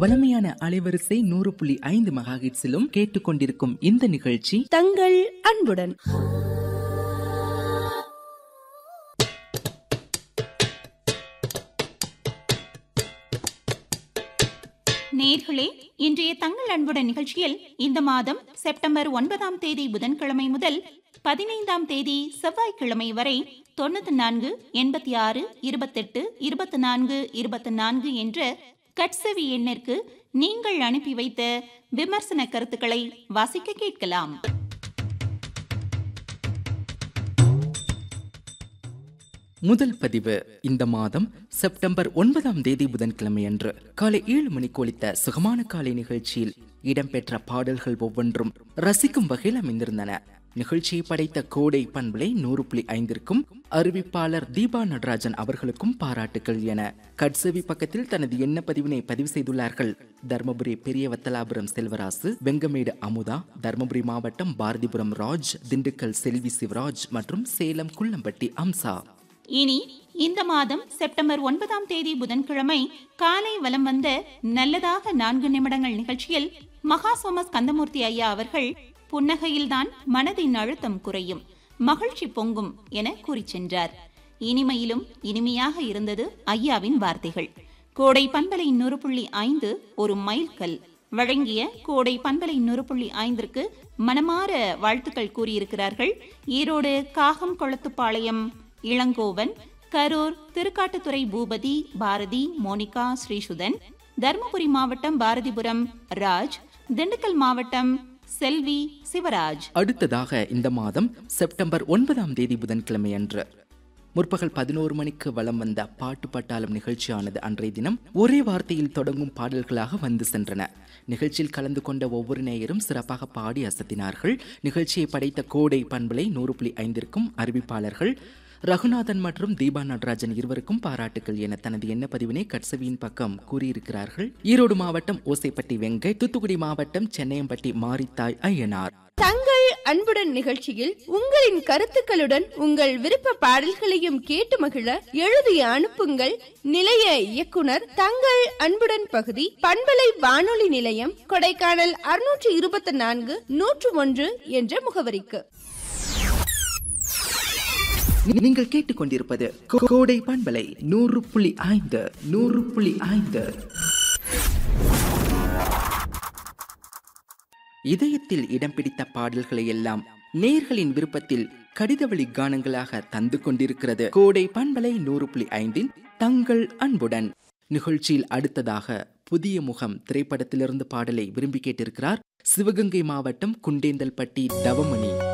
வளமையான அலைவரிசை நூறு புள்ளி ஐந்து மெகாஹிட்ஸிலும் கேட்டுக்கொண்டிருக்கும் இந்த நிகழ்ச்சி தங்கள் அன்புடன் நேர்களே இன்றைய தங்கள் அன்புடன் நிகழ்ச்சியில் இந்த மாதம் செப்டம்பர் ஒன்பதாம் தேதி புதன்கிழமை முதல் பதினைந்தாம் தேதி செவ்வாய்க்கிழமை வரை தொண்ணூத்தி நான்கு எண்பத்தி ஆறு இருபத்தெட்டு இருபத்தி நான்கு இருபத்தி நான்கு என்ற கட்செவி எண்ணிற்கு நீங்கள் அனுப்பி வைத்த விமர்சன கருத்துக்களை வாசிக்க கேட்கலாம் முதல் பதிவு இந்த மாதம் செப்டம்பர் ஒன்பதாம் தேதி புதன்கிழமை அன்று காலை ஏழு மணிக்கு ஒலித்த சுகமான காலை நிகழ்ச்சியில் இடம்பெற்ற பாடல்கள் ஒவ்வொன்றும் ரசிக்கும் வகையில் அமைந்திருந்தன நிகழ்ச்சியை படைத்த கோடை பண்பலை நூறு புள்ளி ஐந்திற்கும் அறிவிப்பாளர் தீபா நடராஜன் அவர்களுக்கும் பாராட்டுகள் என கட்செவி பக்கத்தில் தனது எண்ண பதிவினை பதிவு செய்துள்ளார்கள் தர்மபுரி பெரியவத்தலாபுரம் செல்வராசு வெங்கமேடு அமுதா தர்மபுரி மாவட்டம் பாரதிபுரம் ராஜ் திண்டுக்கல் செல்வி சிவராஜ் மற்றும் சேலம் குள்ளம்பட்டி அம்சா இனி இந்த மாதம் செப்டம்பர் ஒன்பதாம் தேதி புதன்கிழமை காலை வலம் வந்த நல்லதாக நான்கு நிமிடங்கள் நிகழ்ச்சியில் மகா சோமஸ் கந்தமூர்த்தி ஐயா அவர்கள் புன்னகையில்தான் மனதின் அழுத்தம் குறையும் மகிழ்ச்சி பொங்கும் என கூறிச் சென்றார் இனிமையிலும் இனிமையாக இருந்தது ஐயாவின் வார்த்தைகள் கோடை பண்பலை நூறு புள்ளி ஐந்து ஒரு மைல்கல் வழங்கிய கோடை பண்பலை நூறு புள்ளி ஐந்திற்கு மனமாற வாழ்த்துக்கள் கூறியிருக்கிறார்கள் ஈரோடு காகம் கொளத்துப்பாளையம் இளங்கோவன் கரூர் திருக்காட்டுத்துறை பூபதி பாரதி மோனிகா ஸ்ரீசுதன் தருமபுரி மாவட்டம் பாரதிபுரம் ராஜ் திண்டுக்கல் மாவட்டம் செல்வி சிவராஜ் அடுத்ததாக இந்த மாதம் செப்டம்பர் ஒன்பதாம் தேதி புதன்கிழமை அன்று முற்பகல் பதினோரு மணிக்கு வலம் வந்த பாட்டு பட்டாளம் நிகழ்ச்சியானது அன்றைய தினம் ஒரே வார்த்தையில் தொடங்கும் பாடல்களாக வந்து சென்றன நிகழ்ச்சியில் கலந்து கொண்ட ஒவ்வொரு நேயரும் சிறப்பாக பாடி அசத்தினார்கள் நிகழ்ச்சியை படைத்த கோடை பண்பலை நூறு புள்ளி ஐந்திற்கும் அறிவிப்பாளர்கள் ரகுநாதன் மற்றும் தீபா நடராஜன் இருவருக்கும் பாராட்டுகள் என தனது எண்ண பதிவினை கட்சவியின் பக்கம் கூறியிருக்கிறார்கள் ஈரோடு மாவட்டம் ஓசைப்பட்டி வெங்கை தூத்துக்குடி மாவட்டம் சென்னையம்பட்டி மாரித்தாய் ஐயனார் தங்கள் அன்புடன் நிகழ்ச்சியில் உங்களின் கருத்துக்களுடன் உங்கள் விருப்ப பாடல்களையும் கேட்டு மகிழ எழுதி அனுப்புங்கள் நிலைய இயக்குனர் தங்கள் அன்புடன் பகுதி பண்பலை வானொலி நிலையம் கொடைக்கானல் அறுநூற்று இருபத்தி நான்கு நூற்று ஒன்று என்ற முகவரிக்கு நீங்கள் கேட்டுக்கொண்டிருப்பது கோ- கோடை பண்பலை நூறு புள்ளி ஐந்து நூறு புள்ளி ஐந்து இதயத்தில் இடம் பிடித்த பாடல்களை எல்லாம் நேர்களின் விருப்பத்தில் கடிதவழி கானங்களாக தந்து கொண்டிருக்கிறது கோடை பண்பலை நூறு புள்ளி ஐந்தின் தங்கள் அன்புடன் நிகழ்ச்சியில் அடுத்ததாக புதிய முகம் திரைப்படத்திலிருந்து பாடலை விரும்பி கேட்டிருக்கிறார் சிவகங்கை மாவட்டம் குண்டேந்தல்பட்டி தவமணி